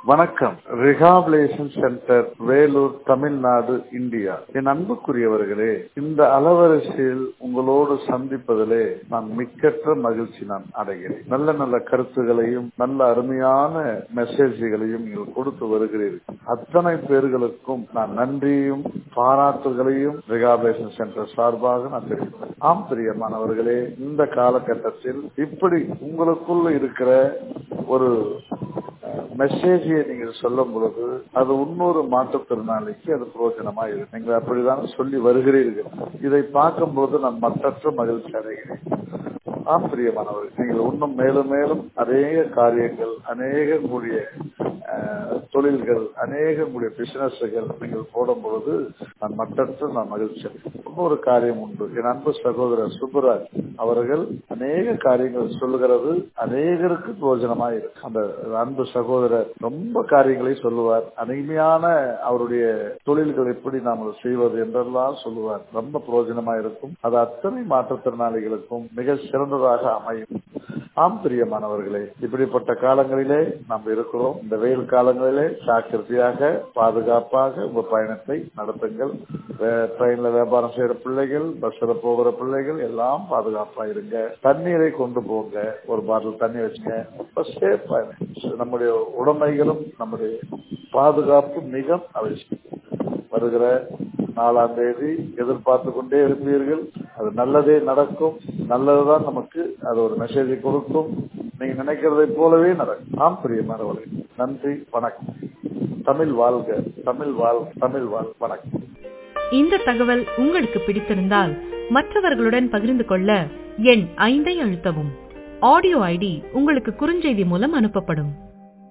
வணக்கம் rehabilitation centre Vellore Tamil Nadu India என் அன்புக்குரியவர்களே இந்த அலவரிசையில் உங்களோடு சந்திப்பதிலே நான் மிக்கற்ற மகிழ்ச்சி நான் அடைகிறேன் நல்ல நல்ல கருத்துகளையும் நல்ல அருமையான மெசேஜ்களையும் நீங்கள் கொடுத்து வருகிறீர்கள் அத்தனை பேர்களுக்கும் நான் நன்றியும் பாராட்டுகளையும் ரிஹாபிலேஷன் சென்டர் சார்பாக நான் தெரிவிக்கிறேன் ஆம் பிரியமானவர்களே இந்த காலகட்டத்தில் இப்படி உங்களுக்குள்ள இருக்கிற ஒரு மெசேஜை நீங்கள் சொல்லும் பொழுது அது இன்னொரு மாற்றுத்திறனாளிக்கு அது பிரயோஜனமா இருக்கு நீங்கள் அப்படிதான் சொல்லி வருகிறீர்கள் இதை பார்க்கும்போது நான் மற்றற்ற மகிழ்ச்சி அடைகிறேன் ஆம் பிரியமானவர்கள் நீங்கள் இன்னும் மேலும் மேலும் அநேக காரியங்கள் அநேக கூடிய தொழில்கள் அநேக கூடிய பிசினஸ்கள் நீங்கள் போடும் பொழுது நான் மற்றற்ற நான் மகிழ்ச்சி இன்னொரு காரியம் உண்டு என் அன்பு சகோதரர் சுப்பராஜ் அவர்கள் அநேக காரியங்கள் சொல்லுகிறது அநேகருக்கு பிரயோஜனமா இருக்கு அந்த அன்பு சகோதரர் ரொம்ப காரியங்களை சொல்லுவார் அனைமையான அவருடைய தொழில்கள் எப்படி நாம் செய்வது என்றெல்லாம் சொல்லுவார் ரொம்ப பிரயோஜனமா இருக்கும் அது அத்தனை மாற்றுத்திறனாளிகளுக்கும் மிக சிறந்ததாக அமையும் ஆம் பிரியமானவர்களே இப்படிப்பட்ட காலங்களிலே நாம் இருக்கிறோம் இந்த வெயில் காலங்களிலே ஜாக்கிரதையாக பாதுகாப்பாக உங்க பயணத்தை நடத்துங்கள் ட்ரெயின்ல வியாபாரம் செய்யற பிள்ளைகள் பஸ்ல போகிற பிள்ளைகள் எல்லாம் பாதுகாப்பா இருங்க தண்ணீரை கொண்டு போங்க ஒரு பாட்டில் தண்ணி வச்சுங்க ரொம்ப சேஃபா நம்முடைய உடமைகளும் நம்முடைய பாதுகாப்பு மிக அவசியம் வருகிற நாலாம் தேதி எதிர்பார்த்து கொண்டே இருப்பீர்கள் அது நல்லதே நடக்கும் நல்லதுதான் நமக்கு அது ஒரு மெசேஜை கொடுக்கும் நீங்க நினைக்கிறதை போலவே நடக்கும் ஆம் பிரியமானவர்கள் நன்றி வணக்கம் தமிழ் வாழ்க தமிழ் வாழ் தமிழ் வாழ் வணக்கம் இந்த தகவல் உங்களுக்கு பிடித்திருந்தால் மற்றவர்களுடன் பகிர்ந்து கொள்ள எண் ஐந்தை அழுத்தவும் ஆடியோ ஐடி உங்களுக்கு குறுஞ்செய்தி மூலம் அனுப்பப்படும்